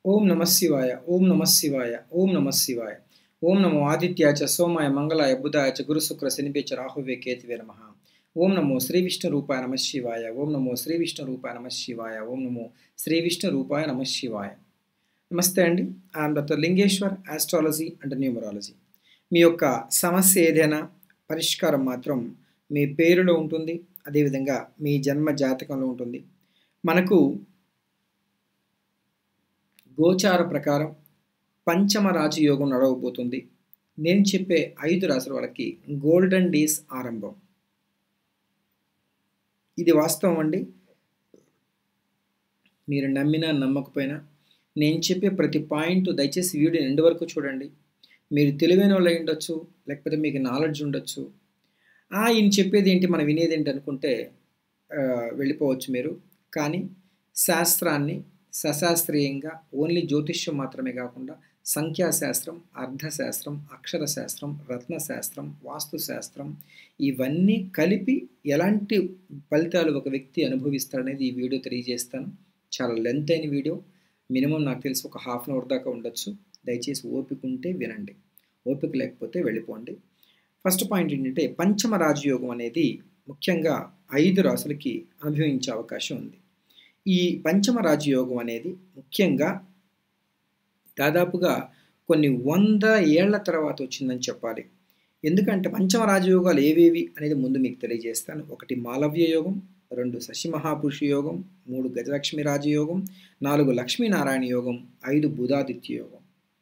ఓం నమ శివాయ ఓం నమ శివాయ ఓం నమ శివాయ ఓం నమో ఆదిత్యాచ సోమాయ మంగళాయ బుధాయ చ గురు శుక్ర శనిపేచ రాహువే కేతువే నమ ఓం నమో శ్రీ విష్ణు రూపాయ నమ శివాయ ఓం నమో శ్రీ విష్ణు రూపాయ నమ శివాయ ఓం నమో శ్రీ విష్ణు రూపాయ నమ శివాయ నమస్తే అండి I'm doctor Lingeshwar astrology and numerology మీ యొక్క సమస్య ఏదైనా పరిష్కారం మాత్రం మీ పేరులో ఉంటుంది అదేవిధంగా మీ జన్మ జాతకంలో ఉంటుంది మనకు గోచార ప్రకారం పంచమ రాజయోగం నడవబోతుంది నేను చెప్పే ఐదు రాసుల వాళ్ళకి గోల్డెన్ డేస్ ఆరంభం ఇది వాస్తవం అండి మీరు నమ్మినా నమ్మకపోయినా నేను చెప్పే ప్రతి పాయింట్ దయచేసి వీడియో ఎండ్ వరకు చూడండి మీరు తెలివైన వాళ్ళు అయి ఉండొచ్చు లేకపోతే మీకు నాలెడ్జ్ ఉండొచ్చు ఈయన చెప్పేది ఏంటి మనం వినేది ఏంటి అనుకుంటే వెళ్ళిపోవచ్చు మీరు కానీ శాస్త్రాన్ని సశాస్త్రీయంగా ఓన్లీ జ్యోతిష్యం మాత్రమే కాకుండా సంఖ్యాశాస్త్రం అర్థశాస్త్రం అక్షరశాస్త్రం రత్నశాస్త్రం వాస్తుశాస్త్రం ఇవన్నీ కలిపి ఎలాంటి ఫలితాలు ఒక వ్యక్తి అనుభవిస్తాడనేది ఈ వీడియో తెలియజేస్తాను చాలా లెంత్ అయిన వీడియో మినిమం నాకు తెలిసి ఒక హాఫ్ అన్ అవర్ దాకా ఉండొచ్చు దయచేసి ఓపిక ఉంటే వినండి ఓపిక లేకపోతే వెళ్ళిపోండి ఫస్ట్ పాయింట్ ఏంటంటే పంచమ రాజయోగం అనేది ముఖ్యంగా ఐదు రాసులకి అనుభవించే అవకాశం ఉంది ఈ పంచమ రాజయోగం అనేది ముఖ్యంగా దాదాపుగా కొన్ని వంద ఏళ్ల తర్వాత వచ్చిందని చెప్పాలి ఎందుకంటే పంచమ రాజయోగాలు ఏవేవి అనేది ముందు మీకు తెలియజేస్తాను ఒకటి మాలవ్య యోగం రెండు శశి మహాపురుష యోగం మూడు గజలక్ష్మి రాజయోగం నాలుగు లక్ష్మీనారాయణ యోగం ఐదు బుధాదిత్య యోగం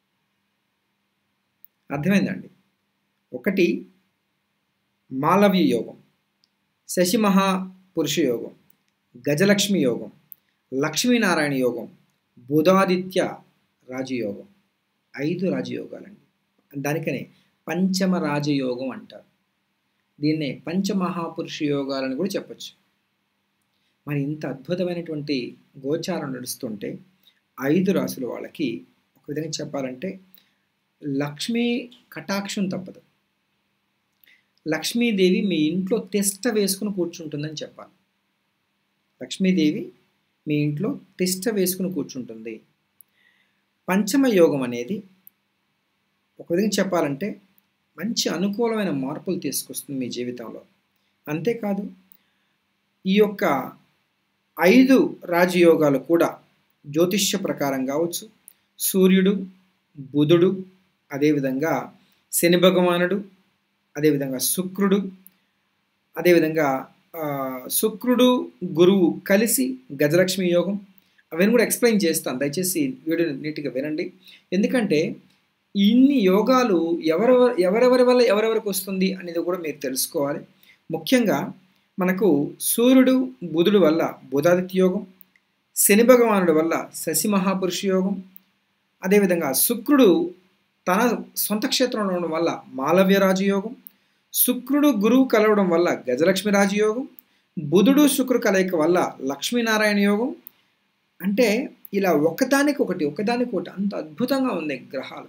అర్థమైందండి ఒకటి మాలవ్య యోగం శశి మహాపురుష యోగం గజలక్ష్మి యోగం లక్ష్మీనారాయణ యోగం బుధాదిత్య రాజయోగం ఐదు రాజయోగాలండి దానికనే పంచమ రాజయోగం అంటారు దీన్నే పంచమహాపురుష యోగాలని కూడా చెప్పచ్చు మరి ఇంత అద్భుతమైనటువంటి గోచారం నడుస్తుంటే ఐదు రాసుల వాళ్ళకి ఒక విధంగా చెప్పాలంటే లక్ష్మీ కటాక్షం తప్పదు లక్ష్మీదేవి మీ ఇంట్లో తిష్ట వేసుకుని కూర్చుంటుందని చెప్పాలి లక్ష్మీదేవి మీ ఇంట్లో తిష్ట వేసుకుని కూర్చుంటుంది పంచమ యోగం అనేది ఒక విధంగా చెప్పాలంటే మంచి అనుకూలమైన మార్పులు తీసుకొస్తుంది మీ జీవితంలో అంతేకాదు ఈ యొక్క ఐదు రాజయోగాలు కూడా జ్యోతిష్య ప్రకారం కావచ్చు సూర్యుడు బుధుడు అదేవిధంగా శని భగవానుడు అదేవిధంగా శుక్రుడు అదేవిధంగా శుక్రుడు గురువు కలిసి గజలక్ష్మి యోగం అవన్నీ కూడా ఎక్స్ప్లెయిన్ చేస్తాను దయచేసి వీడియో నీట్గా వినండి ఎందుకంటే ఇన్ని యోగాలు ఎవరెవరు ఎవరెవరి వల్ల ఎవరెవరికి వస్తుంది అనేది కూడా మీరు తెలుసుకోవాలి ముఖ్యంగా మనకు సూర్యుడు బుధుడు వల్ల బుధాదిత్య యోగం శని భగవానుడి వల్ల శశి మహాపురుష యోగం అదేవిధంగా శుక్రుడు తన సొంత క్షేత్రంలో ఉండడం వల్ల మాలవ్య రాజయోగం శుక్రుడు గురువు కలవడం వల్ల గజలక్ష్మి రాజయోగం బుధుడు శుక్రు కలయిక వల్ల లక్ష్మీనారాయణ యోగం అంటే ఇలా ఒకదానికి ఒకటి ఒకదానికి ఒకటి అంత అద్భుతంగా ఉంది గ్రహాలు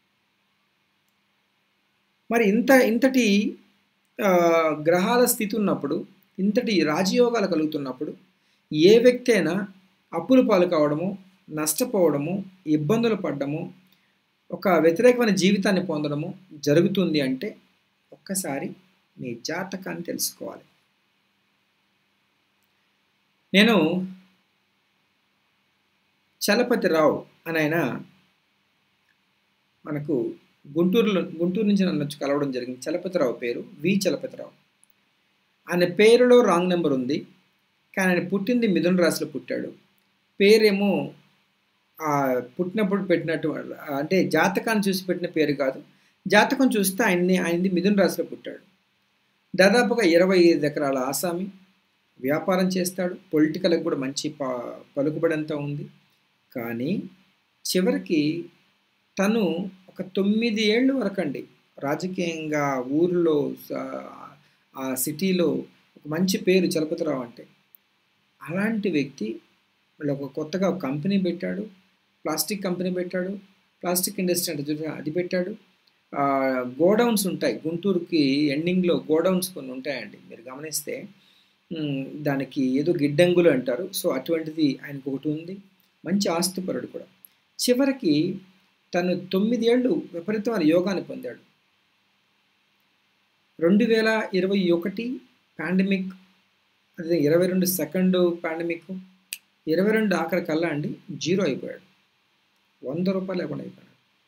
మరి ఇంత ఇంతటి గ్రహాల స్థితి ఉన్నప్పుడు ఇంతటి రాజయోగాలు కలుగుతున్నప్పుడు ఏ వ్యక్తి అయినా అప్పులు పాలు కావడము నష్టపోవడము ఇబ్బందులు పడ్డము ఒక వ్యతిరేకమైన జీవితాన్ని పొందడము జరుగుతుంది అంటే ఒక్కసారి మీ జాతకాన్ని తెలుసుకోవాలి నేను చలపతిరావు అని ఆయన మనకు గుంటూరులో గుంటూరు నుంచి నన్ను వచ్చి కలవడం జరిగింది చలపతిరావు పేరు వి చలపతిరావు ఆయన పేరులో రాంగ్ నెంబర్ ఉంది కానీ ఆయన పుట్టింది మిథున రాశిలో పుట్టాడు పేరేమో పుట్టినప్పుడు పెట్టినట్టు అంటే జాతకాన్ని చూసి పెట్టిన పేరు కాదు జాతకం చూస్తే ఆయన్ని ఆయనది మిథున రాశిలో పుట్టాడు దాదాపుగా ఇరవై ఐదు ఎకరాల ఆసామి వ్యాపారం చేస్తాడు పొలిటికల్కి కూడా మంచి ప పలుకుబడి అంతా ఉంది కానీ చివరికి తను ఒక తొమ్మిది ఏళ్ళు వరకు అండి రాజకీయంగా ఊరిలో ఆ సిటీలో ఒక మంచి పేరు చలపతిరావు అంటే అలాంటి వ్యక్తి మళ్ళీ ఒక కొత్తగా ఒక కంపెనీ పెట్టాడు ప్లాస్టిక్ కంపెనీ పెట్టాడు ప్లాస్టిక్ ఇండస్ట్రీ అంటే అది పెట్టాడు గోడౌన్స్ ఉంటాయి గుంటూరుకి ఎండింగ్లో గోడౌన్స్ కొన్ని ఉంటాయండి మీరు గమనిస్తే దానికి ఏదో గిడ్డంగులు అంటారు సో అటువంటిది ఆయనకు ఒకటి ఉంది మంచి ఆస్తిపరుడు కూడా చివరికి తను తొమ్మిదేళ్ళు విపరీతమైన యోగాన్ని పొందాడు రెండు వేల ఇరవై ఒకటి పాండమిక్ అదే ఇరవై రెండు సెకండ్ పాండమిక్ ఇరవై రెండు ఆఖరి కల్లా అండి జీరో అయిపోయాడు వంద రూపాయలు లేకుండా అయిపోయాడు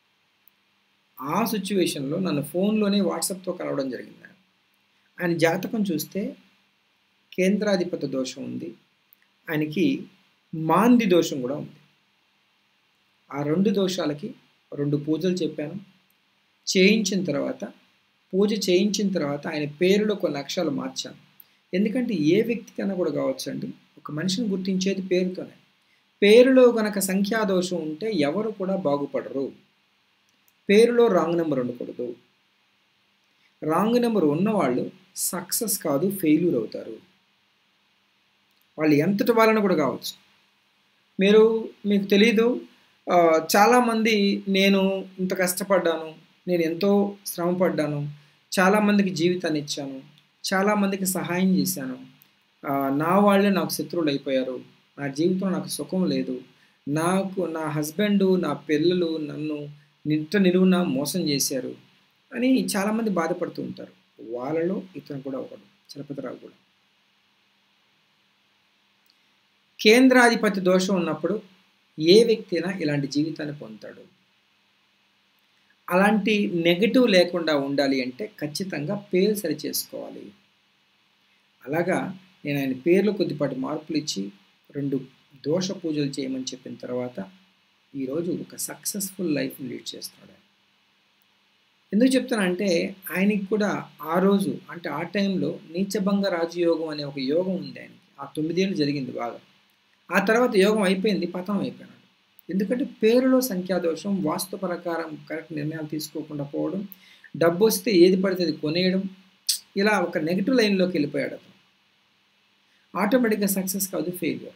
ఆ సిచ్యువేషన్లో నన్ను ఫోన్లోనే వాట్సాప్తో కలవడం జరిగింది ఆయన జాతకం చూస్తే కేంద్రాధిపత దోషం ఉంది ఆయనకి మాంది దోషం కూడా ఉంది ఆ రెండు దోషాలకి రెండు పూజలు చెప్పాను చేయించిన తర్వాత పూజ చేయించిన తర్వాత ఆయన పేరులో కొన్ని అక్షరాలు మార్చాను ఎందుకంటే ఏ వ్యక్తికైనా కూడా కావచ్చండి ఒక మనిషిని గుర్తించేది పేరుతోనే పేరులో గనక సంఖ్యాదోషం ఉంటే ఎవరు కూడా బాగుపడరు పేరులో రాంగ్ నెంబర్ ఉండకూడదు రాంగ్ నెంబర్ ఉన్నవాళ్ళు సక్సెస్ కాదు ఫెయిల్యూర్ అవుతారు వాళ్ళు ఎంతటి వాళ్ళని కూడా కావచ్చు మీరు మీకు తెలీదు చాలామంది నేను ఇంత కష్టపడ్డాను నేను ఎంతో శ్రమపడ్డాను చాలామందికి జీవితాన్ని ఇచ్చాను చాలామందికి సహాయం చేశాను నా వాళ్ళే నాకు శత్రువులు అయిపోయారు నా జీవితంలో నాకు సుఖం లేదు నాకు నా హస్బెండ్ నా పిల్లలు నన్ను నిట్ట నిలువున మోసం చేశారు అని చాలామంది బాధపడుతూ ఉంటారు వాళ్ళలో ఇతను కూడా ఒకడు చలపతిరావు కూడా కేంద్రాధిపతి దోషం ఉన్నప్పుడు ఏ వ్యక్తి అయినా ఇలాంటి జీవితాన్ని పొందుతాడు అలాంటి నెగటివ్ లేకుండా ఉండాలి అంటే ఖచ్చితంగా పేరు సరి చేసుకోవాలి అలాగా నేను ఆయన పేర్లు కొద్దిపాటి మార్పులు ఇచ్చి రెండు దోష పూజలు చేయమని చెప్పిన తర్వాత ఈరోజు ఒక సక్సెస్ఫుల్ లైఫ్ని లీడ్ చేస్తున్నాడు ఎందుకు చెప్తానంటే ఆయనకి కూడా ఆ రోజు అంటే ఆ టైంలో నీచభంగ రాజయోగం అనే ఒక యోగం ఉంది ఆయనకి ఆ తొమ్మిదేళ్ళు జరిగింది బాగా ఆ తర్వాత యోగం అయిపోయింది పతనం అయిపోయినాడు ఎందుకంటే పేరులో సంఖ్యాదోషం వాస్తు ప్రకారం కరెక్ట్ నిర్ణయాలు తీసుకోకుండా పోవడం డబ్బు వస్తే ఏది పడితే అది కొనేయడం ఇలా ఒక నెగిటివ్ లైన్లోకి వెళ్ళిపోయాడు అతను ఆటోమేటిక్గా సక్సెస్ కాదు ఫెయిల్యూర్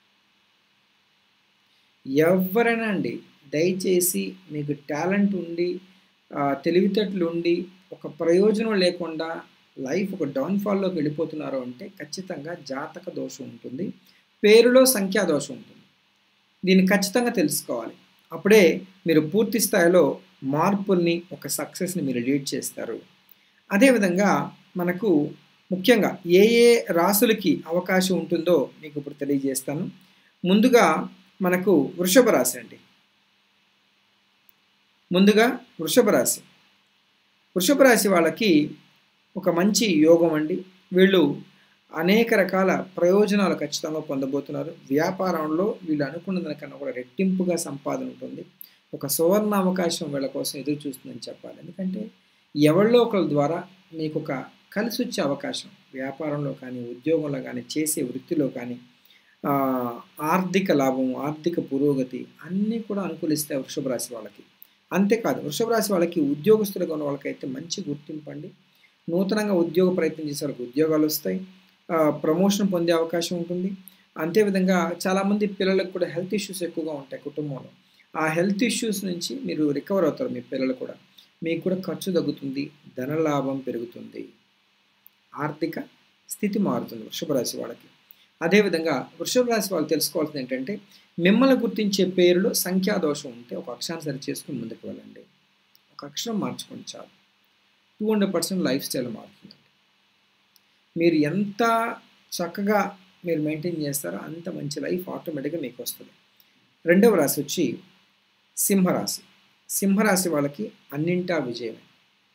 ఎవరైనా అండి దయచేసి మీకు టాలెంట్ ఉండి తెలివితేటలు ఉండి ఒక ప్రయోజనం లేకుండా లైఫ్ ఒక డౌన్ఫాల్లోకి వెళ్ళిపోతున్నారు అంటే ఖచ్చితంగా జాతక దోషం ఉంటుంది పేరులో సంఖ్యా దోషం ఉంటుంది దీన్ని ఖచ్చితంగా తెలుసుకోవాలి అప్పుడే మీరు పూర్తి స్థాయిలో మార్పుల్ని ఒక సక్సెస్ని మీరు లీడ్ చేస్తారు అదేవిధంగా మనకు ముఖ్యంగా ఏ ఏ రాసులకి అవకాశం ఉంటుందో మీకు ఇప్పుడు తెలియజేస్తాను ముందుగా మనకు వృషభ రాశి అండి ముందుగా వృషభ రాశి వృషభ రాశి వాళ్ళకి ఒక మంచి యోగం అండి వీళ్ళు అనేక రకాల ప్రయోజనాలు ఖచ్చితంగా పొందబోతున్నారు వ్యాపారంలో వీళ్ళు అనుకున్న దానికన్నా కూడా రెట్టింపుగా సంపాదన ఉంటుంది ఒక సువర్ణ అవకాశం వీళ్ళ కోసం ఎదురు చూస్తుందని చెప్పాలి ఎందుకంటే ఎవరిలో ఒకరి ద్వారా మీకు ఒక కలిసి వచ్చే అవకాశం వ్యాపారంలో కానీ ఉద్యోగంలో కానీ చేసే వృత్తిలో కానీ ఆర్థిక లాభం ఆర్థిక పురోగతి అన్నీ కూడా అనుకూలిస్తాయి వృషభ రాశి వాళ్ళకి అంతేకాదు వృషభ రాశి వాళ్ళకి ఉద్యోగస్తులుగా ఉన్న వాళ్ళకైతే మంచి గుర్తింపు అండి నూతనంగా ఉద్యోగ ప్రయత్నం చేసే వాళ్ళకి ఉద్యోగాలు వస్తాయి ప్రమోషన్ పొందే అవకాశం ఉంటుంది అంతేవిధంగా చాలామంది పిల్లలకు కూడా హెల్త్ ఇష్యూస్ ఎక్కువగా ఉంటాయి కుటుంబంలో ఆ హెల్త్ ఇష్యూస్ నుంచి మీరు రికవర్ అవుతారు మీ పిల్లలు కూడా మీకు కూడా ఖర్చు తగ్గుతుంది ధనలాభం పెరుగుతుంది ఆర్థిక స్థితి మారుతుంది వృషభ రాశి వాళ్ళకి అదేవిధంగా వృషభ రాశి వాళ్ళు తెలుసుకోవాల్సింది ఏంటంటే మిమ్మల్ని గుర్తించే పేరులో సంఖ్యాదోషం ఉంటే ఒక అక్షరాన్ని సరి చేసుకుని ముందుకు వెళ్ళండి ఒక అక్షరం మార్చుకోండి చాలు two hundred percent lifestyle మారుతుందండి మీరు ఎంత చక్కగా మీరు మెయింటైన్ చేస్తారో అంత మంచి లైఫ్ ఆటోమేటిక్గా మీకు వస్తుంది రెండవ రాశి వచ్చి సింహరాశి సింహరాశి వాళ్ళకి అన్నింటా విజయమే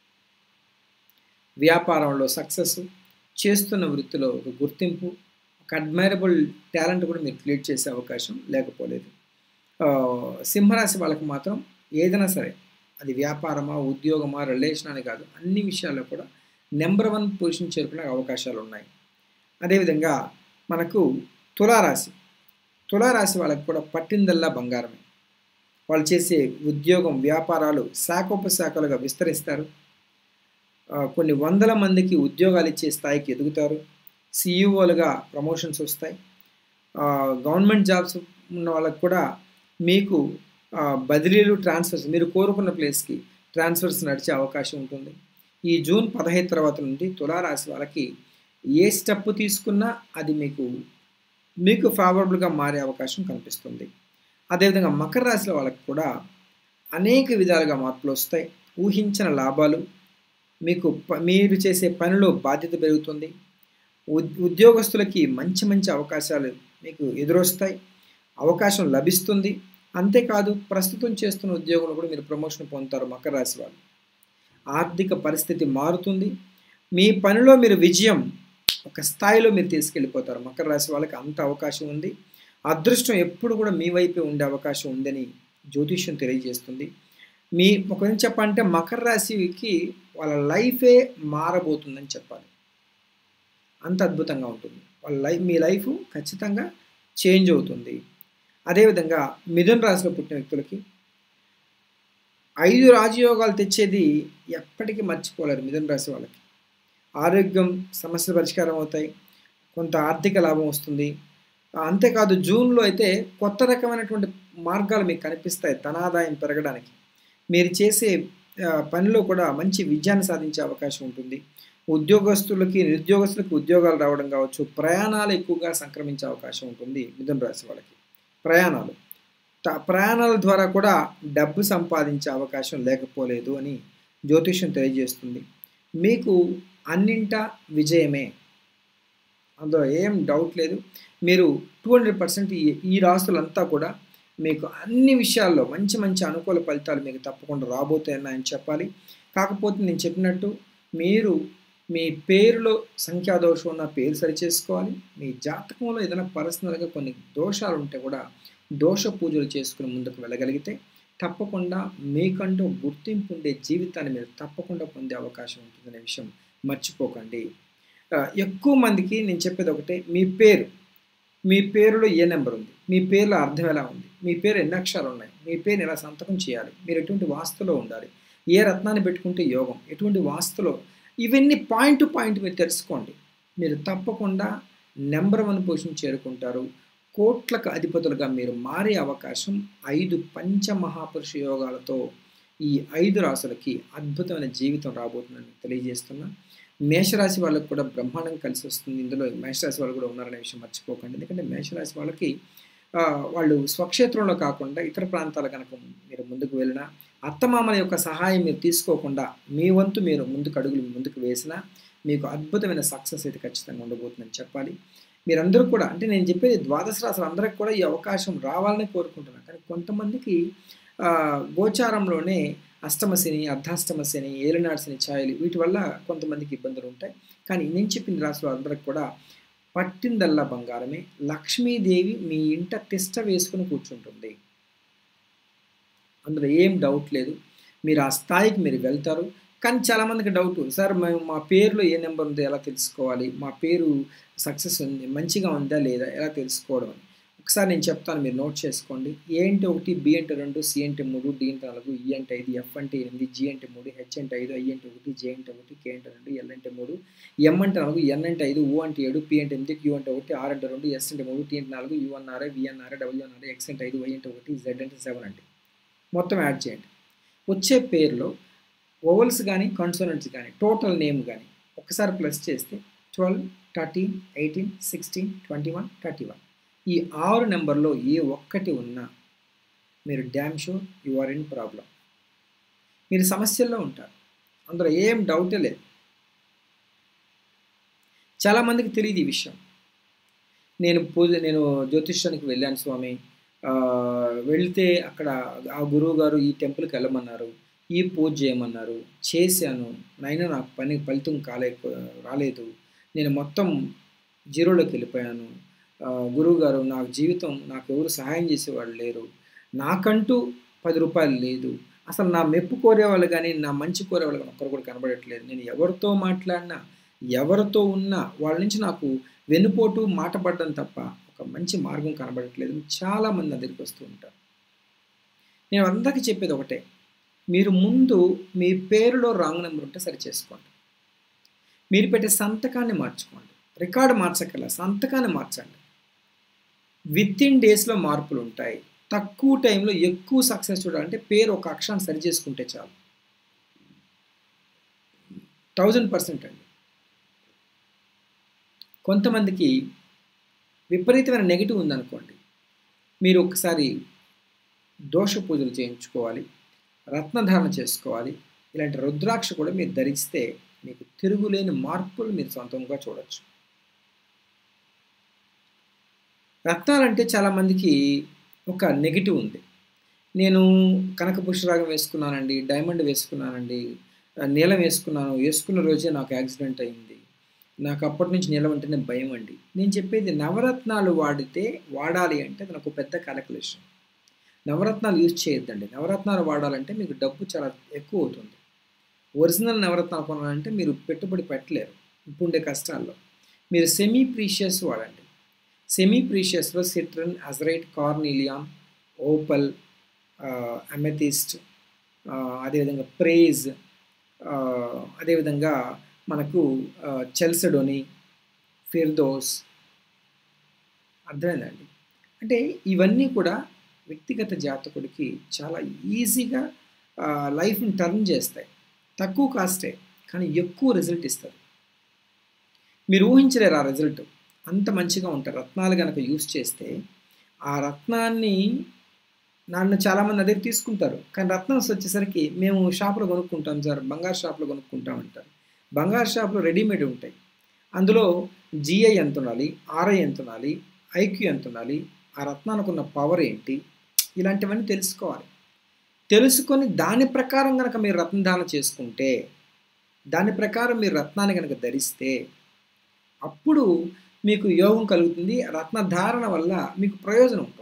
వ్యాపారంలో సక్సెస్ చేస్తున్న వృత్తిలో ఒక గుర్తింపు ఒక అడ్మైరబుల్ టాలెంట్ కూడా మీరు క్రియేట్ చేసే అవకాశం లేకపోలేదు సింహరాశి వాళ్ళకి మాత్రం ఏదైనా సరే అది వ్యాపారమా ఉద్యోగమా రిలేషన్ అని కాదు అన్ని విషయాల్లో కూడా నెంబర్ వన్ పొజిషన్ చేరుకునే అవకాశాలు ఉన్నాయి అదేవిధంగా మనకు తులారాశి తులారాశి వాళ్ళకి కూడా పట్టిందల్లా బంగారమే వాళ్ళు చేసే ఉద్యోగం వ్యాపారాలు శాఖోపశాఖలుగా విస్తరిస్తారు కొన్ని వందల మందికి ఉద్యోగాలు ఇచ్చే స్థాయికి ఎదుగుతారు సిఇఓలుగా ప్రమోషన్స్ వస్తాయి గవర్నమెంట్ జాబ్స్ ఉన్న వాళ్ళకి కూడా మీకు బదిలీలు ట్రాన్స్ఫర్స్ మీరు కోరుకున్న ప్లేస్కి ట్రాన్స్ఫర్స్ నడిచే అవకాశం ఉంటుంది ఈ జూన్ పదహైదు తర్వాత నుండి తులారాశి వాళ్ళకి ఏ స్టెప్ తీసుకున్నా అది మీకు మీకు ఫేవరబుల్గా మారే అవకాశం కనిపిస్తుంది అదేవిధంగా మకర రాశిలో వాళ్ళకి కూడా అనేక విధాలుగా మార్పులు వస్తాయి ఊహించిన లాభాలు మీకు ప- మీరు చేసే పనిలో బాధ్యత పెరుగుతుంది ఉద్- ఉద్యోగస్తులకి మంచి మంచి అవకాశాలు మీకు ఎదురొస్తాయి అవకాశం లభిస్తుంది అంతేకాదు ప్రస్తుతం చేస్తున్న ఉద్యోగంలో కూడా మీరు ప్రమోషన్ పొందుతారు మకర రాశి వాళ్ళు ఆర్థిక పరిస్థితి మారుతుంది మీ పనిలో మీరు విజయం ఒక స్థాయిలో మీరు తీసుకెళ్ళిపోతారు మకర రాశి వాళ్ళకి అంత అవకాశం ఉంది అదృష్టం ఎప్పుడు కూడా మీ వైపే ఉండే అవకాశం ఉందని జ్యోతిష్యం తెలియజేస్తుంది మీ ఒక విధంగా చెప్పాలంటే మకర రాశికి వాళ్ళ లైఫే మారబోతుందని చెప్పాలి అంత అద్భుతంగా ఉంటుంది వాళ్ళ లైఫ్ మీ లైఫ్ ఖచ్చితంగా చేంజ్ అవుతుంది అదేవిధంగా మిథున రాశిలో పుట్టిన వ్యక్తులకి ఐదు రాజయోగాలు తెచ్చేది ఎప్పటికీ మర్చిపోలేరు మిథున రాశి వాళ్ళకి ఆరోగ్యం సమస్యలు పరిష్కారం అవుతాయి కొంత ఆర్థిక లాభం వస్తుంది అంతేకాదు జూన్లో అయితే కొత్త రకమైనటువంటి మార్గాలు మీకు కనిపిస్తాయి ధనాదాయం పెరగడానికి మీరు చేసే ఆ, పనిలో కూడా మంచి విజయాన్ని సాధించే అవకాశం ఉంటుంది ఉద్యోగస్తులకి నిరుద్యోగస్తులకి ఉద్యోగాలు రావడం కావచ్చు ప్రయాణాలు ఎక్కువగా సంక్రమించే అవకాశం ఉంటుంది మిథున రాశి వాళ్ళకి ప్రయాణాలు త- ప్రయాణాల ద్వారా కూడా డబ్బు సంపాదించే అవకాశం లేకపోలేదు అని జ్యోతిష్యం తెలియజేస్తుంది మీకు అన్నింటా విజయమే అందులో ఏం డౌట్ లేదు మీరు టూ హండ్రెడ్ పర్సెంట్ ఈ ఈ రాసులంతా కూడా మీకు అన్ని విషయాల్లో మంచి మంచి అనుకూల ఫలితాలు మీకు తప్పకుండా రాబోతాయని చెప్పాలి కాకపోతే నేను చెప్పినట్టు మీరు మీ పేరులో సంఖ్యాదోషం ఉన్న పేరు సరిచేసుకోవాలి మీ జాతకంలో ఏదైనా పర్సనల్గా కొన్ని దోషాలు ఉంటే కూడా దోష పూజలు చేసుకుని ముందుకు వెళ్ళగలిగితే తప్పకుండా మీకంటూ గుర్తింపు ఉండే జీవితాన్ని మీరు తప్పకుండా పొందే అవకాశం ఉంటుందనే విషయం మర్చిపోకండి ఆ, ఎక్కువ మందికి నేను చెప్పేది ఒకటే మీ పేరు మీ పేరులో ఏ నెంబర్ ఉంది మీ పేరులో అర్థం ఎలా ఉంది మీ పేరు ఎన్ని అక్షరాలు ఉన్నాయి మీ పేరుని ఎలా సంతకం చేయాలి మీరు ఎటువంటి వాస్తులో ఉండాలి ఏ రత్నాన్ని పెట్టుకుంటే యోగం ఎటువంటి వాస్తులో ఇవన్నీ పాయింట్ టు పాయింట్ మీరు తెలుసుకోండి మీరు తప్పకుండా నెంబర్ వన్ పొజిషన్ చేరుకుంటారు కోట్లకు అధిపతులుగా మీరు మారే అవకాశం ఐదు పంచమహాపురుష యోగాలతో ఈ ఐదు రాసులకి అద్భుతమైన జీవితం రాబోతుందని తెలియజేస్తున్నా మేషరాశి వాళ్ళకి కూడా బ్రహ్మాండం కలిసి వస్తుంది ఇందులో మేషరాశి వాళ్ళు కూడా ఉన్నారనే విషయం మర్చిపోకండి ఎందుకంటే మేషరాశి వాళ్ళకి ఆ, వాళ్ళు స్వక్షేత్రంలో కాకుండా ఇతర ప్రాంతాల కనుక మీరు ముందుకు వెళ్ళినా అత్తమామల యొక్క సహాయం మీరు తీసుకోకుండా మీ వంతు మీరు ముందుకు అడుగులు ముందుకు వేసినా మీకు అద్భుతమైన సక్సెస్ అయితే ఖచ్చితంగా ఉండబోతుందని చెప్పాలి మీరందరూ కూడా అంటే నేను చెప్పేది ద్వాదశ రాశులు అందరికి కూడా ఈ అవకాశం రావాలని కోరుకుంటున్నాను కానీ కొంతమందికి ఆ, గోచారంలోనే అష్టమ శని అర్ధాష్టమ శని ఏలినాడు శని ఛాయలు వీటి వల్ల కొంతమందికి ఇబ్బందులు ఉంటాయి కానీ నేను చెప్పిన రాశులు అందరికి కూడా పట్టిందల్లా బంగారమే లక్ష్మీదేవి మీ ఇంట తిష్ట వేసుకుని కూర్చుంటుంది అందులో ఏం డౌట్ లేదు మీరు ఆ స్థాయికి మీరు వెళ్తారు కానీ చాలామందికి డౌట్ సార్ మేము మా పేరులో ఏ నెంబర్ ఉందో ఎలా తెలుసుకోవాలి మా పేరు సక్సెస్ ఉంది మంచిగా ఉందా లేదా ఎలా తెలుసుకోవడం అని ఒకసారి నేను చెప్తాను మీరు నోట్ చేసుకోండి ఏ అంటే ఒకటి బి అంటే రెండు సి అంటే మూడు డి అంటే నాలుగు ఈ అంటే ఐదు ఎఫ్ అంటే ఎనిమిది జి అంటే మూడు హెచ్ అంటే ఐదు ఐ అంటే ఒకటి జే అంటే ఒకటి కే అంటే రెండు ఎల్ అంటే మూడు ఎం అంటే నాలుగు ఎన్ అంటే ఐదు ఓ అంటే ఏడు పి అంటే ఎనిమిది క్యూ అంటే ఒకటి ఆర్ అంటే రెండు ఎస్ అంటే మూడు టీ అంటే నాలుగు యూ అన్నారే వి అన్నారే డబ్ల్యూ అన్నారే ఎక్స్ అంటే ఐదు వై అంటే ఒకటి జెడ్ అంటే సెవెన్ అంటే మొత్తం యాడ్ చేయండి వచ్చే పేరులో ఓవల్స్ కానీ కన్సోనెంట్స్ కానీ టోటల్ నేమ్ కానీ ఒకసారి ప్లస్ చేస్తే twelve thirteen eighteen sixteen twenty one thirty one ఈ ఆరు నెంబర్లో ఏ ఒక్కటి ఉన్నా మీరు damn sure you are in problem మీరు సమస్యల్లో ఉంటారు అందులో ఏం డౌటే లేదు చాలామందికి తెలియదు ఈ విషయం నేను పూజ నేను జ్యోతిష్యానికి వెళ్ళాను స్వామి ఆ, వెళ్తే అక్కడ ఆ గురువు గారు ఈ టెంపుల్కి వెళ్ళమన్నారు ఈ పూజ చేయమన్నారు చేశాను నైనా నాకు పని ఫలితం కాలే రాలేదు నేను మొత్తం జీరోలోకి వెళ్ళిపోయాను ఆ, గురువు గారు నాకు జీవితం నాకు ఎవరు సహాయం చేసేవాళ్ళు లేరు నాకంటూ పది రూపాయలు లేదు అసలు నా మెప్పు కోరేవాళ్ళు కానీ నా మంచి కోరేవాళ్ళు కానీ ఒక్కరు కూడా కనబడట్లేదు నేను ఎవరితో మాట్లాడినా ఎవరితో ఉన్నా వాళ్ళ నుంచి నాకు వెనుపోటు మాట పడ్డం తప్ప ఒక మంచి మార్గం కనబడట్లేదు చాలామంది నా దగ్గరికి వస్తూ ఉంటారు నేను అందరికీ చెప్పేది ఒకటే మీరు ముందు మీ పేరులో రాంగ్ నెంబర్ ఉంటే సరి చేసుకోండి మీరు పెట్టే సంతకాన్ని మార్చుకోండి రికార్డు మార్చగల సంతకాన్ని మార్చండి విత్ ఇన్ డేస్లో మార్పులు ఉంటాయి తక్కువ టైంలో ఎక్కువ సక్సెస్ చూడాలంటే పేరు ఒక అక్షరాన్ని సరి చేసుకుంటే చాలు థౌజండ్ పర్సెంట్ అండి కొంతమందికి విపరీతమైన నెగిటివ్ ఉందనుకోండి మీరు ఒకసారి దోష పూజలు చేయించుకోవాలి రత్నధారణ చేసుకోవాలి ఇలాంటి రుద్రాక్ష కూడా మీరు ధరిస్తే మీకు తిరుగులేని మార్పులు మీరు సొంతంగా చూడొచ్చు రత్నాలంటే చాలామందికి ఒక నెగిటివ్ ఉంది నేను కనక పుష్పరాగం వేసుకున్నానండి డైమండ్ వేసుకున్నానండి నీలం వేసుకున్నాను వేసుకున్న రోజే నాకు యాక్సిడెంట్ అయింది నాకు అప్పటి నుంచి నీలం అంటేనే భయం అండి నేను చెప్పేది నవరత్నాలు వాడితే వాడాలి అంటే అది ఒక పెద్ద క్యాలిక్యులేషన్ నవరత్నాలు యూజ్ చేయొద్దండి నవరత్నాలు వాడాలంటే మీకు డబ్బు చాలా ఎక్కువ అవుతుంది ఒరిజినల్ నవరత్నాలు కొనాలంటే మీరు పెట్టుబడి పెట్టలేరు ఇప్పుండే కష్టాల్లో మీరు సెమీ ప్రీషియస్ వాడండి సెమీ ప్రీషియస్లో citrine azurite carnelian opal amethyst అదేవిధంగా ప్రేజ్ అదేవిధంగా మనకు చెల్సడోని ఫిర్దోస్ అర్థమైందండి అంటే ఇవన్నీ కూడా వ్యక్తిగత జాతకుడికి చాలా ఈజీగా లైఫ్ని టర్న్ చేస్తాయి తక్కువ కాస్టే కానీ ఎక్కువ రిజల్ట్ ఇస్తారు మీరు ఊహించలేరు ఆ రిజల్ట్ అంత మంచిగా ఉంటారు రత్నాలు కనుక యూస్ చేస్తే ఆ రత్నాన్ని నన్ను చాలామంది అదే తీసుకుంటారు కానీ రత్నమ్స్ వచ్చేసరికి మేము షాపులో కొనుక్కుంటాం సార్ బంగారు షాపులో కొనుక్కుంటాం అంటారు బంగారు షాపులో రెడీమేడ్ ఉంటాయి అందులో జిఐ ఎంత ఉండాలి ఆర్ఐ ఎంత ఉండాలి ఐక్యూ ఎంత ఉండాలి ఆ రత్నానికి ఉన్న పవర్ ఏంటి ఇలాంటివన్నీ తెలుసుకోవాలి తెలుసుకొని దాని ప్రకారం కనుక మీరు రత్నదాన చేసుకుంటే దాని ప్రకారం మీరు రత్నాన్ని కనుక ధరిస్తే అప్పుడు మీకు యోగం కలుగుతుంది రత్నధారణ వల్ల మీకు ప్రయోజనం ఉంటుంది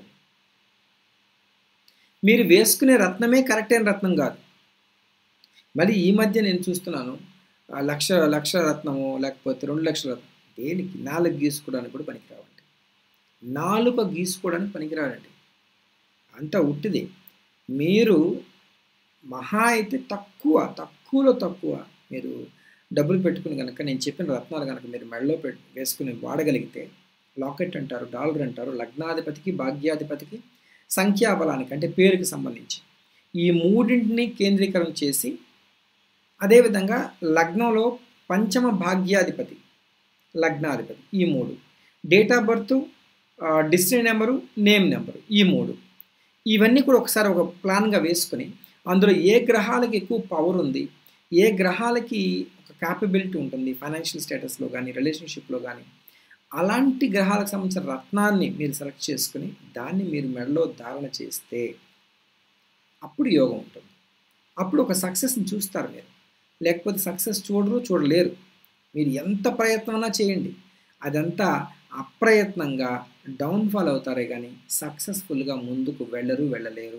మీరు వేసుకునే రత్నమే కరెక్ట్ అయిన రత్నం కాదు మళ్ళీ ఈ మధ్య నేను చూస్తున్నాను లక్ష లక్ష రత్నము లేకపోతే రెండు లక్షల రత్నం దేనికి నాలుగు గీసుకోవడానికి కూడా పనికిరావండి నాలుక గీసుకోవడానికి పనికిరావండి అంత ఉట్టిది మీరు మహా అయితే తక్కువ తక్కువలో తక్కువ మీరు డబ్బులు పెట్టుకుని కనుక నేను చెప్పిన రత్నాలు కనుక మీరు మెడలో పెట్టి వేసుకుని వాడగలిగితే లాకెట్ అంటారు డాలర్ అంటారు లగ్నాధిపతికి భాగ్యాధిపతికి సంఖ్యాబలానికి అంటే పేరుకి సంబంధించి ఈ మూడింటిని కేంద్రీకరణ చేసి అదేవిధంగా లగ్నంలో పంచమ భాగ్యాధిపతి లగ్నాధిపతి ఈ మూడు date of birth district number name number ఈ మూడు ఇవన్నీ కూడా ఒకసారి ఒక ప్లాన్గా వేసుకుని అందులో ఏ గ్రహాలకి ఎక్కువ పవర్ ఉంది ఏ గ్రహాలకి ఒక క్యాపబిలిటీ ఉంటుంది ఫైనాన్షియల్ స్టేటస్లో కానీ రిలేషన్షిప్లో కానీ అలాంటి గ్రహాలకు సంబంధించిన రత్నాన్ని మీరు సెలెక్ట్ చేసుకుని దాన్ని మీరు మెడలో ధారణ చేస్తే అప్పుడు యోగం ఉంటుంది అప్పుడు ఒక సక్సెస్ని చూస్తారు మీరు లేకపోతే సక్సెస్ చూడరు చూడలేరు మీరు ఎంత ప్రయత్నమైనా చేయండి అదంతా అప్రయత్నంగా డౌన్ఫాల్ అవుతారే కానీ సక్సెస్ఫుల్గా ముందుకు వెళ్ళరు వెళ్ళలేరు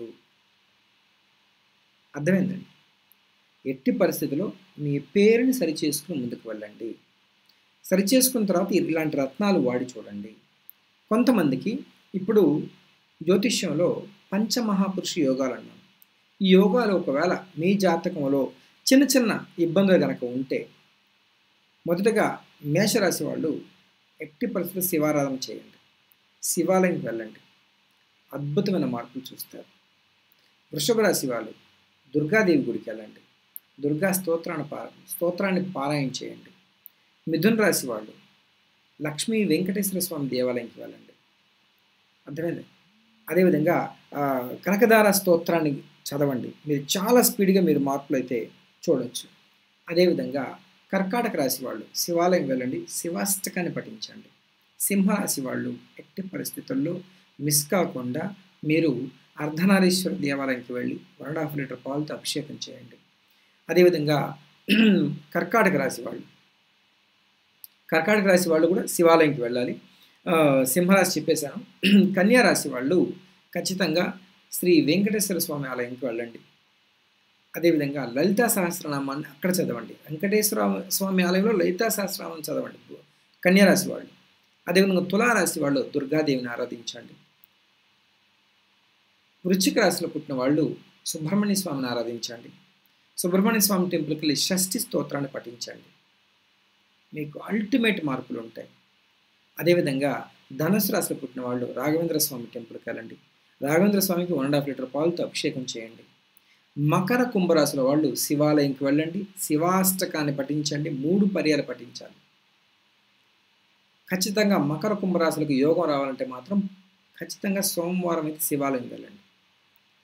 అర్థమైందండి ఎట్టి పరిస్థితిలో మీ పేరుని సరిచేసుకుని ముందుకు వెళ్ళండి సరిచేసుకున్న తర్వాత ఇలాంటి రత్నాలు వాడి చూడండి కొంతమందికి ఇప్పుడు జ్యోతిష్యంలో పంచమహాపురుష యోగాలు అన్నాను ఈ యోగాలు ఒకవేళ మీ జాతకంలో చిన్న చిన్న ఇబ్బందులు కనుక ఉంటే మొదటగా మేషరాశి వాళ్ళు ఎట్టి పరిస్థితుల్లో శివారాధన చేయండి శివాలయంకి వెళ్ళండి అద్భుతమైన మార్పులు చూస్తారు వృషభ రాశి వాళ్ళు దుర్గాదేవి గుడికి వెళ్ళండి దుర్గా స్తోత్రాన్ని పార స్తోత్రాన్ని పారాయణ చేయండి మిథున్ రాశి వాళ్ళు లక్ష్మీ వెంకటేశ్వర స్వామి దేవాలయంకి వెళ్ళండి అర్థమైంది అదేవిధంగా కనకదార స్తోత్రాన్ని చదవండి మీరు చాలా స్పీడ్గా మీరు మార్పులు అయితే చూడవచ్చు అదేవిధంగా కర్కాటక రాశి వాళ్ళు శివాలయం వెళ్ళండి శివాష్టకాన్ని పఠించండి సింహరాశి వాళ్ళు ఎట్టి పరిస్థితుల్లో మిస్ కాకుండా మీరు అర్ధనారీశ్వర దేవాలయంకి వెళ్ళి వన్ అండ్ హాఫ్ లీటర్ పాలతో అభిషేకం చేయండి అదేవిధంగా కర్కాటక రాశి వాళ్ళు కర్కాటక రాశి వాళ్ళు కూడా శివాలయంకి వెళ్ళాలి సింహరాశి చెప్పేశాను కన్యా రాశి వాళ్ళు ఖచ్చితంగా శ్రీ వెంకటేశ్వర స్వామి ఆలయంకి వెళ్ళండి అదేవిధంగా లలితా సహస్రనామాన్ని అక్కడ చదవండి వెంకటేశ్వర స్వామి ఆలయంలో లలితా సహస్రనామం చదవండి కన్యారాశి వాళ్ళు అదేవిధంగా తులారాశి వాళ్ళు దుర్గాదేవిని ఆరాధించండి వృశ్చిక రాశిలో పుట్టిన వాళ్ళు సుబ్రహ్మణ్య స్వామిని ఆరాధించండి సుబ్రహ్మణ్య స్వామి టెంపుల్కి వెళ్ళి షష్ఠి స్తోత్రాన్ని పఠించండి మీకు అల్టిమేట్ మార్పులు ఉంటాయి అదేవిధంగా ధనుసు రాశిలో పుట్టిన వాళ్ళు రాఘవేంద్ర స్వామి టెంపుల్కి వెళ్ళండి రాఘవేంద్ర స్వామికి వన్ అండ్ హాఫ్ లీటర్ పాలతో అభిషేకం చేయండి మకర కుంభరాశుల వాళ్ళు శివాలయంకి వెళ్ళండి శివాష్టకాన్ని పఠించండి మూడు పర్యాలు పఠించాలి ఖచ్చితంగా మకర కుంభరాశులకు యోగం రావాలంటే మాత్రం ఖచ్చితంగా సోమవారం అయితే శివాలయం వెళ్ళండి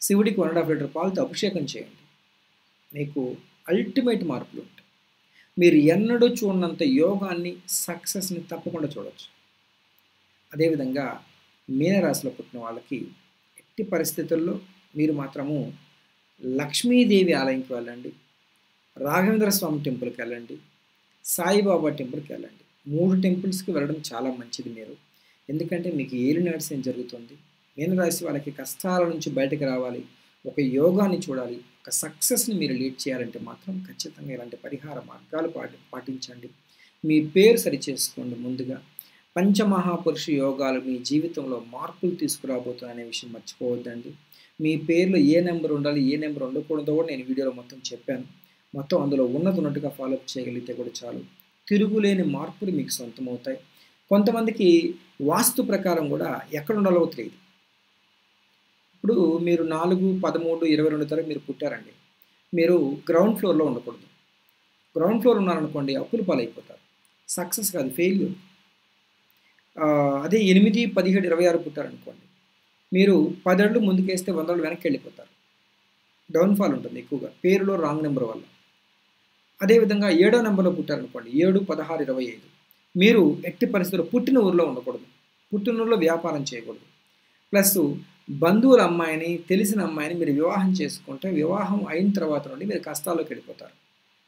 శివుడికి వన్ అండ్ హాఫ్ లీటర్ పాలతో అభిషేకం చేయండి మీకు అల్టిమేట్ మార్పులు ఉంటాయి మీరు ఎన్నడూ చూడనంత యోగాన్ని సక్సెస్ని తప్పకుండా చూడవచ్చు అదేవిధంగా మీనరాశిలో పుట్టిన వాళ్ళకి ఎట్టి పరిస్థితుల్లో మీరు మాత్రము లక్ష్మీదేవి ఆలయంకి వెళ్ళండి రాఘవేంద్ర స్వామి టెంపుల్కి వెళ్ళండి సాయిబాబా టెంపుల్కి వెళ్ళండి మూడు టెంపుల్స్కి వెళ్ళడం చాలా మంచిది మీరు ఎందుకంటే మీకు ఏలి నడిసేం జరుగుతుంది మీనరాశి వాళ్ళకి కష్టాల నుంచి బయటకు రావాలి ఒక యోగాన్ని చూడాలి ఒక సక్సెస్ని మీరు లీడ్ చేయాలంటే మాత్రం ఖచ్చితంగా ఇలాంటి పరిహార మార్గాలు పాటి పాటించండి మీ పేరు సరిచేసుకోండి ముందుగా పంచమహాపురుష యోగాలు మీ జీవితంలో మార్పులు తీసుకురాబోతున్నాయనే విషయం మర్చిపోవద్దండి మీ పేర్లో ఏ నెంబర్ ఉండాలి ఏ నెంబర్ ఉండకూడదో కూడా నేను వీడియోలో మొత్తం చెప్పాను మొత్తం అందులో ఉన్నది ఉన్నట్టుగా ఫాలోఅప్ చేయగలిగితే కూడా చాలు తిరుగులేని మార్పులు మీకు సొంతమవుతాయి కొంతమందికి వాస్తు ప్రకారం కూడా ఎక్కడ ఉండాలో తెలియదు ఇప్పుడు మీరు నాలుగు పదమూడు ఇరవై రెండు తరగతి మీరు పుట్టారండి మీరు గ్రౌండ్ ఫ్లోర్లో ఉండకూడదు గ్రౌండ్ ఫ్లోర్ ఉన్నారనుకోండి అప్పులు పాలైపోతారు సక్సెస్ కాదు ఫెయిల్యూర్ అదే ఎనిమిది పదిహేడు ఇరవై ఆరు పుట్టారనుకోండి మీరు పదేళ్ళు ముందుకేస్తే వందలు వెనక్కి వెళ్ళిపోతారు డౌన్ఫాల్ ఉంటుంది ఎక్కువగా పేరులో రాంగ్ నెంబర్ వల్ల అదేవిధంగా ఏడో నెంబర్లో పుట్టారనుకోండి ఏడు పదహారు ఇరవై ఐదు మీరు ఎట్టి పరిస్థితుల్లో పుట్టిన ఊరిలో ఉండకూడదు పుట్టిన ఊరిలో వ్యాపారం చేయకూడదు ప్లస్ బంధువుల అమ్మాయిని తెలిసిన అమ్మాయిని మీరు వివాహం చేసుకుంటే వివాహం అయిన తర్వాత నుండి మీరు కష్టాల్లోకి వెళ్ళిపోతారు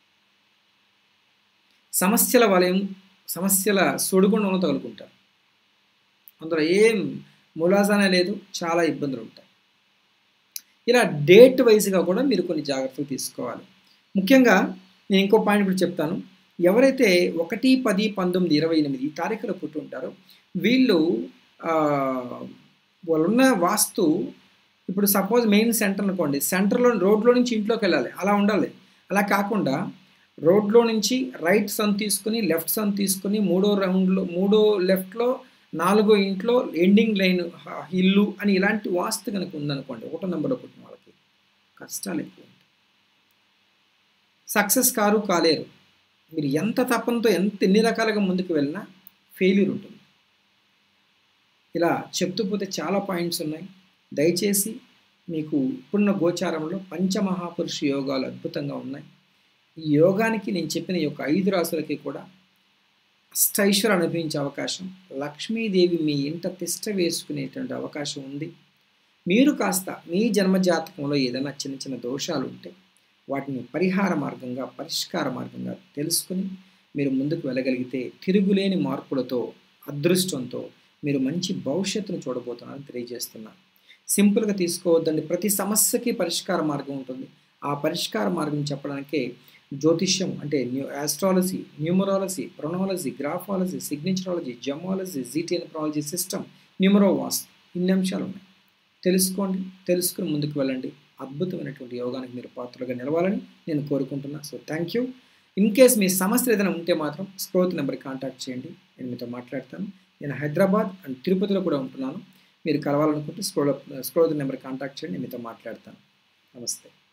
సమస్యల వలయం సమస్యల సుడిగుండంలో తగులుకుంటారు అందులో ఏం ములాజానే లేదు చాలా ఇబ్బందులు ఉంటాయి ఇలా డేట్ వైజ్గా కూడా మీరు కొన్ని జాగ్రత్తలు తీసుకోవాలి ముఖ్యంగా నేను ఇంకో పాయింట్ ఇప్పుడు చెప్తాను ఎవరైతే ఒకటి పది పంతొమ్మిది ఇరవై ఎనిమిది ఈ తారీఖులో పుట్టి ఉంటారో వీళ్ళు వాళ్ళున్న వాస్తు ఇప్పుడు సపోజ్ మెయిన్ సెంటర్ అనుకోండి సెంటర్లో రోడ్లో నుంచి ఇంట్లోకి వెళ్ళాలి అలా ఉండాలి అలా కాకుండా రోడ్లో నుంచి రైట్ సన్ తీసుకుని లెఫ్ట్ సన్ తీసుకుని మూడో రౌండ్లో మూడో లెఫ్ట్లో నాలుగో ఇంట్లో ఎండింగ్ లైన్ ఇల్లు అని ఇలాంటి వాస్తు కనుక ఉందనుకోండి ఒకటో నెంబర్లో పుట్టిన వాళ్ళకి కష్టాలు ఎక్కువ ఉంటాయి సక్సెస్ కారు కాలేరు మీరు ఎంత తపంతో ఎంత ఎన్ని రకాలుగా ముందుకు వెళ్ళినా ఫెయిల్యూర్ ఉంటుంది ఇలా చెప్తూ పోతే చాలా పాయింట్స్ ఉన్నాయి దయచేసి మీకు ఇప్పుడున్న గోచారంలో పంచమహాపురుష యోగాలు అద్భుతంగా ఉన్నాయి ఈ యోగానికి నేను చెప్పిన ఈ యొక్క ఐదు రాసులకి కూడా అష్టైశ్వర అనుభవించే అవకాశం లక్ష్మీదేవి మీ ఇంట తిష్ట వేసుకునేటువంటి అవకాశం ఉంది మీరు కాస్త మీ జన్మజాతకంలో ఏదైనా చిన్న చిన్న దోషాలు ఉంటే వాటిని పరిహార మార్గంగా పరిష్కార మార్గంగా తెలుసుకుని మీరు ముందుకు వెళ్ళగలిగితే తిరుగులేని మార్పులతో అదృష్టంతో మీరు మంచి భవిష్యత్తును చూడబోతున్నారని తెలియజేస్తున్నాను సింపుల్గా తీసుకోవద్దండి ప్రతి సమస్యకి పరిష్కార మార్గం ఉంటుంది ఆ పరిష్కార మార్గం చెప్పడానికే జ్యోతిష్యం అంటే న్యూ ఆస్ట్రాలజీ న్యూమరాలజీ ప్రొనాలజీ గ్రాఫాలజీ సిగ్నేచరాలజీ జమాలజీ జీటీఎన్ప్రాలజీ సిస్టమ్ న్యూమరోవాస్ ఇన్ని అంశాలు ఉన్నాయి తెలుసుకోండి తెలుసుకుని ముందుకు వెళ్ళండి అద్భుతమైనటువంటి యోగానికి మీరు పాత్రలుగా నిలవాలని నేను కోరుకుంటున్నా so thank you in case మీ సమస్యలు ఏదైనా ఉంటే మాత్రం స్క్రోత్ నెంబర్కి కాంటాక్ట్ చేయండి నేను మీతో మాట్లాడతాను నేను హైదరాబాద్ అండ్ తిరుపతిలో కూడా ఉంటున్నాను మీరు కలవాలనుకుంటే స్క్రోల్ స్క్రోత్ నెంబర్కి కాంటాక్ట్ చేయండి నేను మీతో మాట్లాడతాను నమస్తే